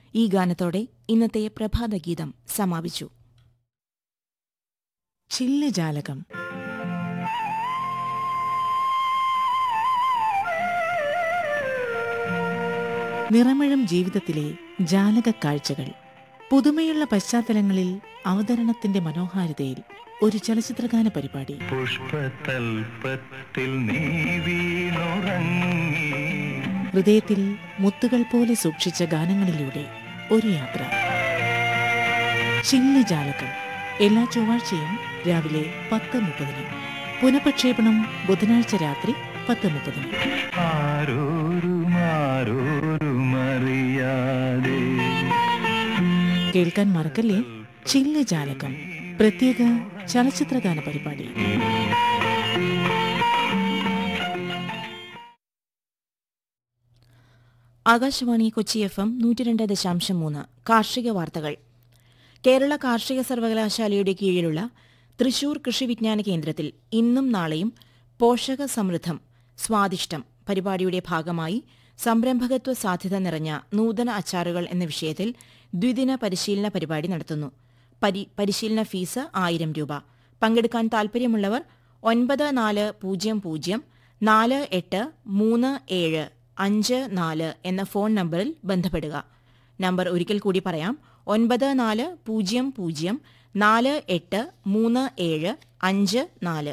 ഈ ഗാനത്തോടെ ഇന്നത്തെ പ്രഭാതഗീതം സമാപിച്ചു ചില്ലജാലകം നിറമിഴും ജീവിതത്തിലെ ജാലക കാഴ്ചകൾ പുതുമയുള്ള പശ്ചാത്തലങ്ങളിൽ അവതരണത്തിന്റെ മനോഹാരിതയിൽ ഒരു ചലച്ചിത്രഗാന പരിപാടി പുഷ്പതൽപത്തിൽ നീ വീണുറങ്ങി ഹൃദയത്തിൽ മുത്തുകൾ പോലെ സൂക്ഷിച്ച ഗാനങ്ങളിലൂടെ ഒരു യാത്ര ചില്ലജാലകം എല്ലാ ചൊവ്വാഴ്ചയും രാവിലെ പത്ത് മുപ്പതിന് പുനഃപ്രക്ഷേപണം ബുധനാഴ്ച രാത്രി പത്ത് മുപ്പതിന് ആരോരും ആരോരും അറിയാതെ കേൾക്കാൻ മറക്കല്ലേ ചില്ലജാലകം പ്രത്യേക ചലച്ചിത്രഗാന പരിപാടി ആകാശവാണി കൊച്ചി എഫ് എം നൂറ്റിരണ്ട് ദശാംശം മൂന്ന് കാർഷിക വാർത്തകൾ കേരള കാർഷിക സർവകലാശാലയുടെ കീഴിലുള്ള തൃശൂർ കൃഷി വിജ്ഞാന കേന്ദ്രത്തിൽ ഇന്നും നാളെയും പോഷക സമൃദ്ധം സ്വാദിഷ്ടം പരിപാടിയുടെ ഭാഗമായി സംരംഭകത്വ സാധ്യത നിറഞ്ഞ നൂതന അച്ചാറുകൾ എന്ന വിഷയത്തിൽ ദ്വിദിന പരിശീലന പരിപാടി നടത്തുന്നു പരി പരിശീലന ഫീസ് ആയിരം രൂപ പങ്കെടുക്കാൻ താൽപ്പര്യമുള്ളവർ ഒൻപത് നാല് പൂജ്യം പൂജ്യം നാല് എട്ട് മൂന്ന് ഏഴ് അഞ്ച് നാല് എന്ന ഫോൺ നമ്പറിൽ ബന്ധപ്പെടുക നമ്പർ ഒരിക്കൽ കൂടി പറയാം ഒൻപത് നാല് പൂജ്യം പൂജ്യം നാല് എട്ട് മൂന്ന് ഏഴ് അഞ്ച് നാല്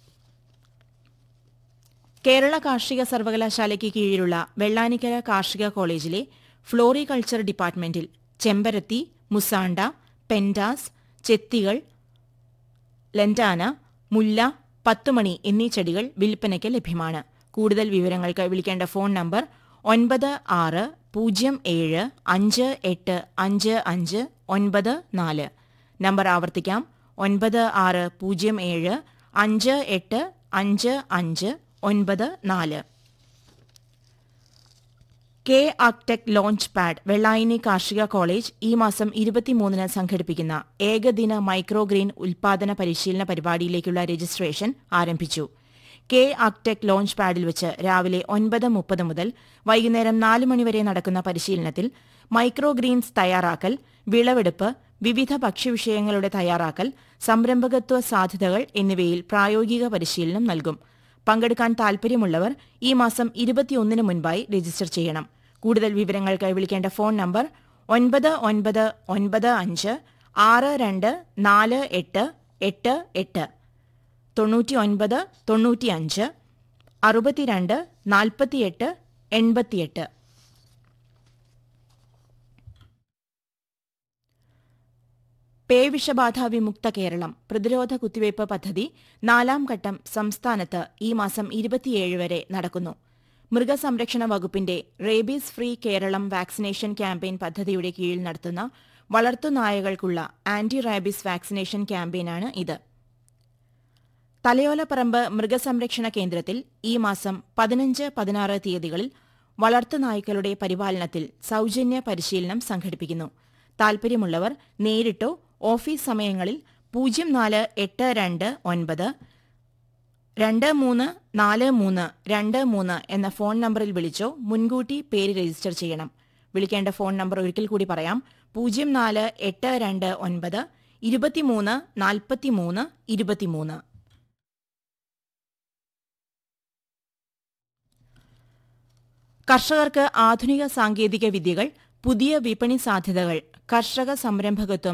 കേരള കാർഷിക സർവകലാശാലയ്ക്ക് കീഴിലുള്ള വെള്ളാനിക്കര കാർഷിക കോളേജിലെ ഫ്ലോറികൾച്ചർ ഡിപ്പാർട്ട്മെന്റിൽ ചെമ്പരത്തി മുസാണ്ട പെൻഡാസ് ചെത്തികൾ ലെന്റാന മുല്ല പത്തുമണി എന്നീ ചെടികൾ വിൽപ്പനയ്ക്ക് ലഭ്യമാണ് കൂടുതൽ വിവരങ്ങൾക്ക് വിളിക്കേണ്ട ഫോൺ നമ്പർ ഒൻപത് ആറ് പൂജ്യം ഏഴ് അഞ്ച് എട്ട് അഞ്ച് അഞ്ച് ഒൻപത് നാല് നമ്പർ ആവർത്തിക്കാം ഒൻപത് ആറ് പൂജ്യം ഏഴ് അഞ്ച് എട്ട് അഞ്ച് അഞ്ച് ഒൻപത് നാല് K agtech launchpad Vellayani കാർഷിക കോളേജ് ഈ മാസം ഇരുപത്തിമൂന്നിന് സംഘടിപ്പിക്കുന്ന ഏകദിന മൈക്രോഗ്രെയിൻ ഉൽപാദന പരിശീലന പരിപാടിയിലേക്കുള്ള രജിസ്ട്രേഷൻ ആരംഭിച്ചു കെ ആക്ടെക് ലോഞ്ച് പാഡിൽ വെച്ച് രാവിലെ ഒൻപത് മുപ്പത് മുതൽ വൈകുന്നേരം നാല് മണിവരെ നടക്കുന്ന പരിശീലനത്തിൽ മൈക്രോഗ്രീൻസ് തയ്യാറാക്കൽ വിളവെടുപ്പ് വിവിധ ഭക്ഷ്യവിഷയങ്ങളുടെ തയ്യാറാക്കൽ സംരംഭകത്വ സാധ്യതകൾ എന്നിവയിൽ പ്രായോഗിക പരിശീലനം നൽകും പങ്കെടുക്കാൻ താൽപ്പര്യമുള്ളവർ ഈ മാസം ഇരുപത്തിയൊന്നിന് മുൻപായി രജിസ്റ്റർ ചെയ്യണം കൂടുതൽ വിവരങ്ങൾക്ക് വിളിക്കേണ്ട ഫോൺ നമ്പർ ഒൻപത് ഒൻപത് ഒൻപത് അഞ്ച് ആറ് രണ്ട് നാല് എട്ട് എട്ട് എട്ട് തൊണ്ണൂറ്റി ഒൻപത് തൊണ്ണൂറ്റിയഞ്ച് അറുപത്തിരണ്ട് നാൽപ്പത്തിയെട്ട് എൺപത്തിയെട്ട് പേവിഷബാധ വിമുക്ത കേരളം പ്രതിരോധ കുത്തിവയ്പ് പദ്ധതി നാലാം ഘട്ടം സംസ്ഥാനത്ത് ഈ മാസം ഇരുപത്തിയേഴ് വരെ നടക്കുന്നു മൃഗസംരക്ഷണ വകുപ്പിന്റെ rabies free Keralam vaccination campaign പദ്ധതിയുടെ കീഴിൽ നടത്തുന്ന വളർത്തുനായകൾക്കുള്ള ആന്റി റാബീസ് വാക്സിനേഷൻ ക്യാമ്പയിനാണ് ഇത് തലയോലപ്പറമ്പ് മൃഗസംരക്ഷണ കേന്ദ്രത്തിൽ ഈ മാസം പതിനഞ്ച് പതിനാറ് തീയതികളിൽ വളർത്തുനായ്ക്കളുടെ പരിപാലനത്തിൽ സൌജന്യ പരിശീലനം സംഘടിപ്പിക്കുന്നു താൽപ്പര്യമുള്ളവർ നേരിട്ടോ ഓഫീസ് സമയങ്ങളിൽ പൂജ്യം നാല് എട്ട് രണ്ട് ഒൻപത് രണ്ട് മൂന്ന് നാല് മൂന്ന് രണ്ട് മൂന്ന് എന്ന ഫോൺ നമ്പറിൽ വിളിച്ചോ മുൻകൂട്ടി പേര് രജിസ്റ്റർ ചെയ്യണം വിളിക്കേണ്ട ഫോൺ നമ്പർ ഒരിക്കൽ കൂടി പറയാം പൂജ്യം നാല് എട്ട് രണ്ട് ഒൻപത് ഇരുപത്തിമൂന്ന് നാൽപ്പത്തിമൂന്ന് ഇരുപത്തിമൂന്ന് കർഷകർക്ക് ആധുനിക സാങ്കേതിക വിദ്യകൾ പുതിയ വിപണി സാധ്യതകൾ കർഷക സംരംഭകത്വം